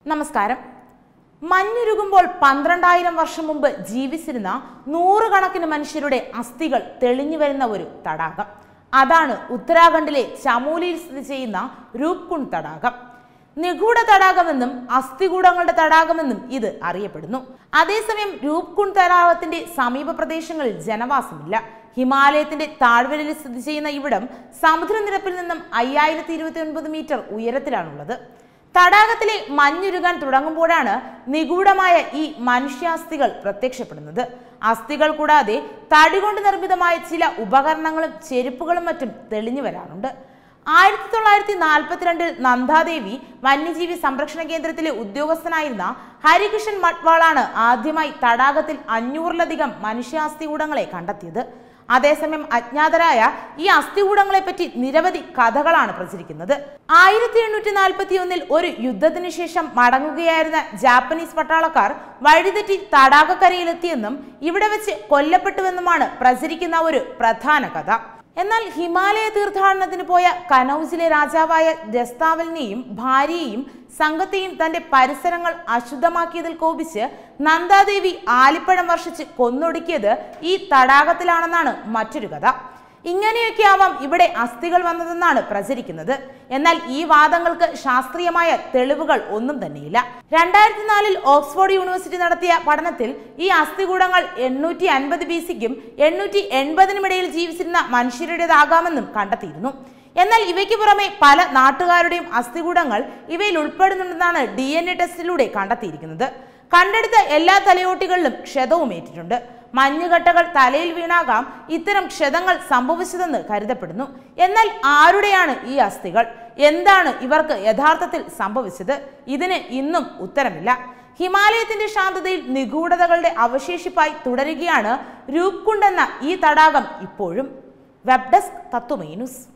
നമസ്കാരം മഞ്ഞുരുകുമ്പോൾ പന്ത്രണ്ടായിരം വർഷം മുമ്പ് ജീവിച്ചിരുന്ന നൂറുകണക്കിന് മനുഷ്യരുടെ അസ്ഥികൾ തെളിഞ്ഞു വരുന്ന ഒരു തടാകം അതാണ് ഉത്തരാഖണ്ഡിലെ ചമോലിയിൽ സ്ഥിതി ചെയ്യുന്ന രൂപ്കുണ്ട് തടാകം നിഗൂഢ തടാകമെന്നും അസ്ഥികൂടങ്ങളുടെ തടാകമെന്നും ഇത് അറിയപ്പെടുന്നു അതേസമയം രൂപ്കുണ്ട് തടാകത്തിന്റെ സമീപ പ്രദേശങ്ങളിൽ ജനവാസമില്ല ഹിമാലയത്തിന്റെ താഴ്വരയിൽ സ്ഥിതി ചെയ്യുന്ന ഇവിടം സമുദ്രനിരപ്പിൽ നിന്നും അയ്യായിരത്തി ഇരുപത്തി ഒൻപത് മീറ്റർ ഉയരത്തിലാണുള്ളത് തടാകത്തിലെ മഞ്ഞുരുകാൻ തുടങ്ങുമ്പോഴാണ് നിഗൂഢമായ ഈ മനുഷ്യാസ്ഥികൾ പ്രത്യക്ഷപ്പെടുന്നത് അസ്ഥികൾ കൂടാതെ തടി കൊണ്ട് നിർമ്മിതമായ ചില ഉപകരണങ്ങളും ചെരുപ്പുകളും മറ്റും തെളിഞ്ഞു വരാറുണ്ട് ആയിരത്തി തൊള്ളായിരത്തി നാൽപ്പത്തിരണ്ടിൽ നന്ദാദേവി വന്യജീവി സംരക്ഷണ കേന്ദ്രത്തിലെ ഉദ്യോഗസ്ഥനായിരുന്ന ഹരികിഷൻ മട്വാളാണ് ആദ്യമായി തടാകത്തിൽ അഞ്ഞൂറിലധികം മനുഷ്യാസ്ഥികൂടങ്ങളെ കണ്ടെത്തിയത് അതേസമയം അജ്ഞാതരായ ഈ അസ്ഥികൂടങ്ങളെ പറ്റി നിരവധി കഥകളാണ് പ്രചരിക്കുന്നത് ആയിരത്തി എണ്ണൂറ്റി നാൽപ്പത്തി ഒന്നിൽ ഒരു യുദ്ധത്തിനു ശേഷം മടങ്ങുകയായിരുന്ന ജാപ്പനീസ് പട്ടാളക്കാർ വഴിതെറ്റി തടാകക്കരയിലെത്തിയെന്നും ഇവിടെ വെച്ച് കൊല്ലപ്പെട്ടുവെന്നുമാണ് പ്രചരിക്കുന്ന ഒരു പ്രധാന കഥ എന്നാൽ ഹിമാലയ തീർത്ഥാടനത്തിന് പോയ കനൌജിലെ രാജാവായ ദസ്താവലിനെയും ഭാര്യയെയും സംഘത്തെയും തന്റെ പരിസരങ്ങൾ അശുദ്ധമാക്കിയതിൽ കോപിച്ച് നന്ദാദേവി ആലിപ്പഴം വർഷിച്ച് കൊന്നൊടുക്കിയത് ഈ തടാകത്തിലാണെന്നാണ് മറ്റൊരു കഥ ഇങ്ങനെയൊക്കെ ആവാം ഇവിടെ അസ്ഥികൾ വന്നതെന്നാണ് പ്രചരിക്കുന്നത് എന്നാൽ ഈ വാദങ്ങൾക്ക് ശാസ്ത്രീയമായ തെളിവുകൾ ഒന്നും തന്നെയില്ല രണ്ടായിരത്തി നാലിൽ ഓക്സ്ഫോർഡ് യൂണിവേഴ്സിറ്റി നടത്തിയ പഠനത്തിൽ ഈ അസ്ഥികൂടങ്ങൾ എണ്ണൂറ്റി അൻപത് ബി സിക്കും എണ്ണൂറ്റി എൺപതിനുമിടയിൽ ജീവിച്ചിരുന്ന മനുഷ്യരുടേതാകാമെന്നും കണ്ടെത്തിയിരുന്നു എന്നാൽ ഇവയ്ക്ക് പുറമെ പല നാട്ടുകാരുടെയും അസ്ഥികൂടങ്ങൾ ഇവയിൽ ഉൾപ്പെടുന്നുണ്ടെന്നാണ് ഡി എൻ എ ടെസ്റ്റിലൂടെ കണ്ടെത്തിയിരിക്കുന്നത് കണ്ടെടുത്ത എല്ലാ തലയോട്ടികളിലും ക്ഷതവും ഏറ്റിട്ടുണ്ട് മഞ്ഞുകട്ടകൾ തലയിൽ വീണാകാം ഇത്തരം ക്ഷതങ്ങൾ സംഭവിച്ചതെന്ന് കരുതപ്പെടുന്നു എന്നാൽ ആരുടെയാണ് ഈ അസ്ഥികൾ എന്താണ് ഇവർക്ക് യഥാർത്ഥത്തിൽ സംഭവിച്ചത് ഇതിന് ഇന്നും ഉത്തരമില്ല ഹിമാലയത്തിന്റെ ശാന്തതയിൽ നിഗൂഢതകളുടെ അവശേഷിപ്പായി തുടരുകയാണ് രൂപ്കുണ്ട് എന്ന ഈ തടാകം ഇപ്പോഴും വെബ് ഡെസ്ക് തത്വമേ ന്യൂസ്